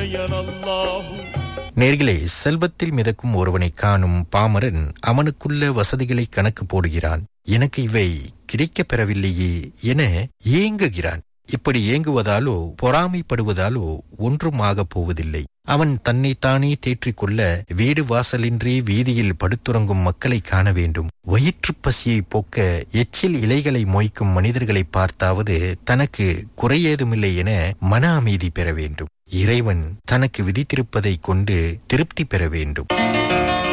الله நேர்களே செல்வத்தில் மிதக்கும் ஒருவனை காணும் பாமரன் அவனுக்குள்ள வசதிகளை கணக்கு போடுகிறான் எனக்கு இவை கிடைக்கப் பெறவில்லையே என ஏங்குகிறான் இப்படி ஏங்குவதாலோ பொறாமைப்படுவதாலோ ஒன்றும் ஆகப் போவதில்லை அவன் தன்னைத்தானே தேற்றிக்கொள்ள வீடு வாசலின்றி வீதியில் படுத்துறங்கும் மக்களை காண வேண்டும் வயிற்றுப் பசியை போக்க எச்சில் இலைகளை மொய்க்கும் மனிதர்களை பார்த்தாவது தனக்கு குறையேதுமில்லை என மன அமைதி பெற வேண்டும் இறைவன் தனக்கு விதித்திருப்பதைக் கொண்டு திருப்தி பெற வேண்டும்